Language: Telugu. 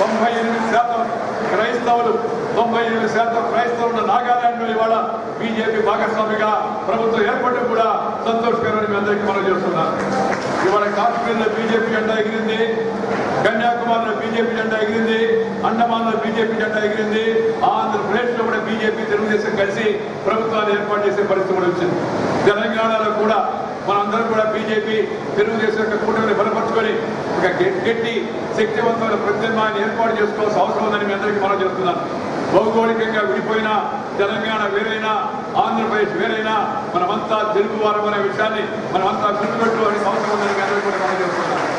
తొంభై ఎనిమిది శాతం క్రైస్తవులు తొంభై ఎనిమిది శాతం క్రైస్తవులు ఉన్న నాగాలాండ్లో ఇవాళ బీజేపీ భాగస్వామిగా ప్రభుత్వం ఏర్పడడం కూడా సంతోషకరమని మీ అందరికీ మనం చేస్తున్నాం ఇవాళ కాశ్మీర్లో బీజేపీ జెండా ఎగిరింది కన్యాకుమారిలో బీజేపీ జెండా ఎగిరింది అండమాన్లో బీజేపీ జెండా ఎగిరింది ఆంధ్రప్రదేశ్ లో కూడా బీజేపీ తెలుగుదేశం కలిసి ప్రభుత్వాన్ని ఏర్పాటు చేసే పరిస్థితి కూడా వచ్చింది తెలంగాణలో కూడా మనందరం కూడా బీజేపీ తెలుగుదేశం యొక్క కూటమిని బలపరుచుకొని ఒక గె- గట్టి శక్తివంతమైన ప్రత్యామ్నాయాన్ని ఏర్పాటు చేసుకోవాల్సిన అవసరం ఉందని మీ అందరికీ మనం చేస్తున్నాను భౌగోళికంగా విడిపోయిన తెలంగాణ వేరైనా ఆంధ్రప్రదేశ్ వేరైనా మనమంతా తెలుగు వారం అనే విషయాన్ని మనమంతా గుర్తుపెట్టుకోవాల్సిన అవసరం ఉందని మీ అందరికీ కూడా మనం చేస్తున్నాను